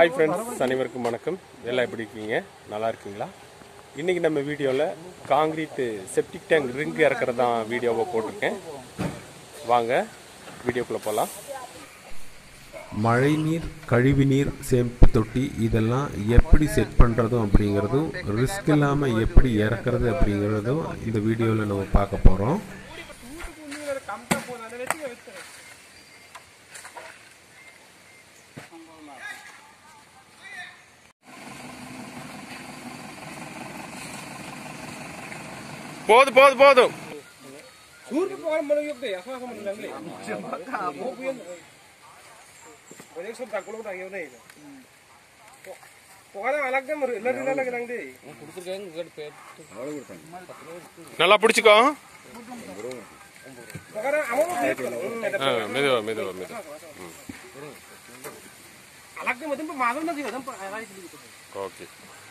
Hi friends அனைவருக்கும் வணக்கம் எல்லாம் எப்படி இருக்கீங்க நல்லா இருக்கீங்களா இன்றைக்கி நம்ம வீடியோவில் காங்கிரீட்டு செப்டிக் டேங்க் ரிங் இறக்குறது தான் வீடியோவை போட்டிருக்கேன் வாங்க வீடியோக்குள்ளே போகலாம் மழைநீர் கழிவுநீர் சேமிப்பு தொட்டி இதெல்லாம் எப்படி செட் பண்ணுறதும் அப்படிங்கிறதும் ரிஸ்க் இல்லாமல் எப்படி இறக்குறது அப்படிங்கிறதும் இந்த வீடியோவில் நம்ம பார்க்க போகிறோம் போதும் போதும் போதும் Surga po alam mo lang yung day, asa sa mga lang day. Mo po yun. Wala yung sobrang kulong tayo na yun. Pokoknya alag na mo, ilan ilan lang lang day. நல்லா பிடிச்சிக்கோ Pokoknya amo mo dito. ஆ மெதுவா மெதுவா மெதுவா Alag na mo din pa masok na dito, pa ay dito. Okay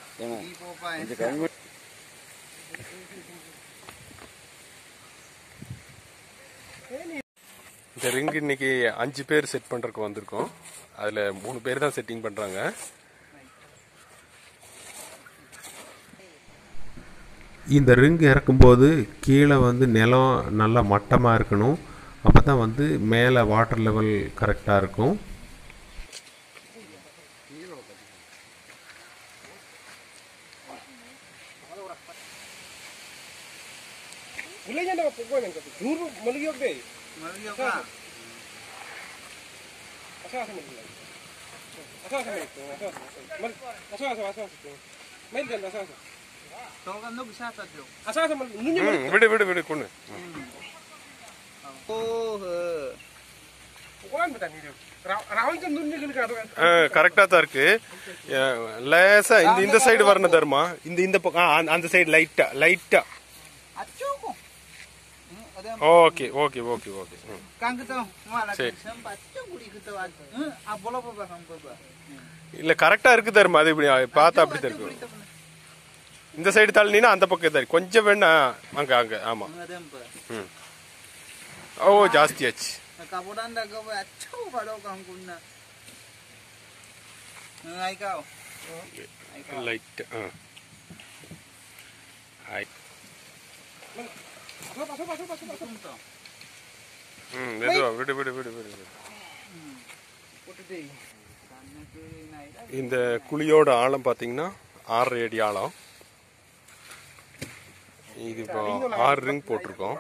இந்த ring இன்னைக்கு அஞ்சு பேர் set பண்ணுறதுக்கு வந்திருக்கோம் அதில் மூணு பேர் தான் செட்டிங் பண்ணுறாங்க இந்த ரிங் இறக்கும்போது கீழே வந்து நிலம் நல்லா மட்டமாக இருக்கணும் அப்போ தான் வந்து மேலே வாட்டர் லெவல் கரெக்டாக இருக்கும் Wala niya na pokoknya nang kapit. Surga maliyog day. Maliyog ka. Asa sa mga lang. Asa sa mga ito, asa sa. Asa asa asa asa. May dan asa asa. Tawag ano bisa ta jo. Asa sa mga ninyo ம் விடு விடு விடு கொண்டு Oh, Pokoknya betul ni dia. Rawal kan dunia kan kan. கரெக்டாக தான் இருக்கு அஹ், லேசா இந்த இந்த சைடு வரணும் தருமா இந்த இந்த பக்கம் ஆ, அந்த- அந்த சைடு லைட்டா லைட்டா acho ko. Hmm, ada okay okay okay okay ம் kang kita malah Sip. sempat acho guli kita ad. Hmm, abola pa ba kang ba. இல்ல கரெக்டா இருக்கு தருமா அது இப்படி பார்த்தா அப்படி தான் இருக்கும் இந்த சைடு தள்ளினா அந்த பக்கம் தான் இருக்கு. கொஞ்சம் வேணா அங்க அங்க ஆமா Ngadem pa. ம் ஓ ஜாஸ்தி ஆச்சு Kapuran da ka ba acho ba daw kang kunna. Ngay ka. Light ஆ ஆய். Pasok pasok pasok pasok pasok. ம் மெதுவா விடு விடு விடு விடு விடு. Puti day. Sana ko nai da. இந்த குழியோட ஆழம் பாத்தீங்கன்னா ஆறு அடி ஆழம் இது இப்போ ஆறு ரிங் போட்டிருக்கோம்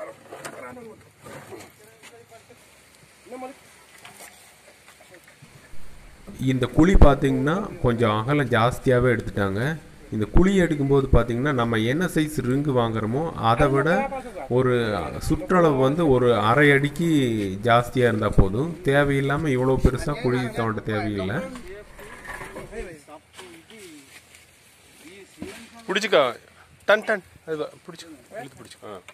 இந்த குழி பார்த்தீங்கன்னா கொஞ்சம் அகலம் ஜாஸ்தியாகவே எடுத்துட்டாங்க இந்த குழி எடுக்கும்போது பார்த்தீங்கன்னா நம்ம என்ன சைஸ் ரிங்கு வாங்குறோமோ அதை விட ஒரு சுற்றளவு வந்து ஒரு அரை அடிக்கு ஜாஸ்தியாக இருந்தால் போதும் தேவையில்லாமல் இவ்வளோ பெருசாக குழி தோண்ட தேவையில்லை பிடிச்சிக்கோ டன் டன் அது பிடிச்சிக்கோ இழுத்து பிடிச்சிக்கோ ஆ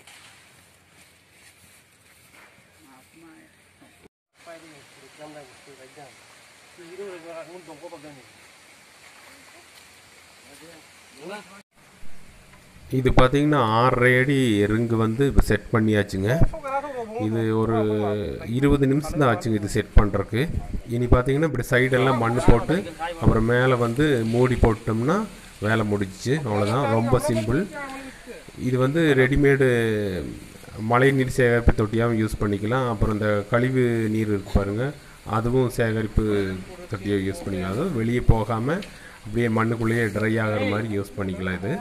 இது பார்த்தீங்கன்னா ஆறரை அடி ரிங்கு வந்து இப்போ செட் பண்ணியாச்சுங்க இது ஒரு இருபது நிமிஷம் தான் ஆச்சுங்க இது செட் பண்ணுறக்கு இனி பார்த்தீங்கன்னா இப்படி சைடெல்லாம் மண் போட்டு அப்புறம் மேலே வந்து மூடி போட்டோம்னா வேலை முடிஞ்சிச்சு அவ்வளோதான் ரொம்ப சிம்பிள் இது வந்து ரெடிமேடு மழைநீர் சேகரிப்பு தொட்டியாகவும் யூஸ் பண்ணிக்கலாம் அப்புறம் இந்த கழிவு நீர் இருக்கு பாருங்கள் அதுவும் சேகரிப்பு தொட்டியாக யூஸ் பண்ணிக்கலாம் அதுவும் வெளியே போகாமல் அப்படியே மண்ணுக்குள்ளேயே ட்ரை ஆகிற மாதிரி யூஸ் பண்ணிக்கலாம் இது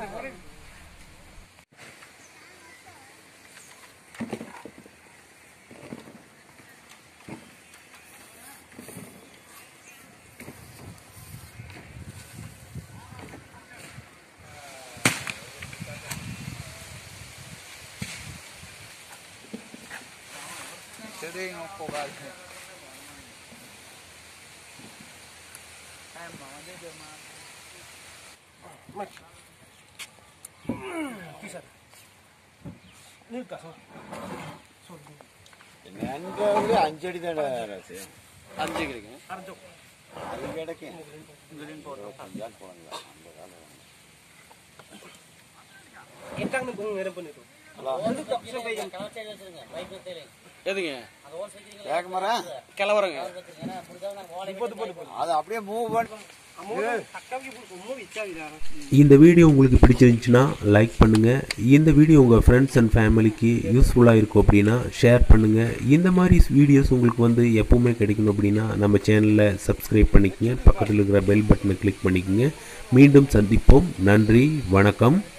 Jadi ngopo ka. Ay, mga dito ma. Ni kasih. ഞങ്ങൾക്ക് ഒരു അഞ്ചടി തന്നെ അഞ്ച് കിടക്കും Arjo. അത് കിടക്കും Intang ni bung ngerem pun itu. எதுங்க கேட்க கிளவரங்க அது அப்படியே மூவ் பண்ணி இந்த வீடியோ உங்களுக்கு பிடிச்சிருந்துச்சுன்னா லைக் பண்ணுங்கள் இந்த வீடியோ உங்கள் ஃப்ரெண்ட்ஸ் அண்ட் ஃபேமிலிக்கு யூஸ்ஃபுல்லாக இருக்கும் அப்படின்னா ஷேர் பண்ணுங்கள் இந்த மாதிரி வீடியோஸ் உங்களுக்கு வந்து எப்போவுமே கிடைக்கணும் அப்படின்னா நம்ம சேனலை சப்ஸ்கிரைப் பண்ணிக்கங்க பக்கத்தில் இருக்கிற பெல் பட்டனை கிளிக் பண்ணிக்கங்க மீண்டும் சந்திப்போம் நன்றி வணக்கம்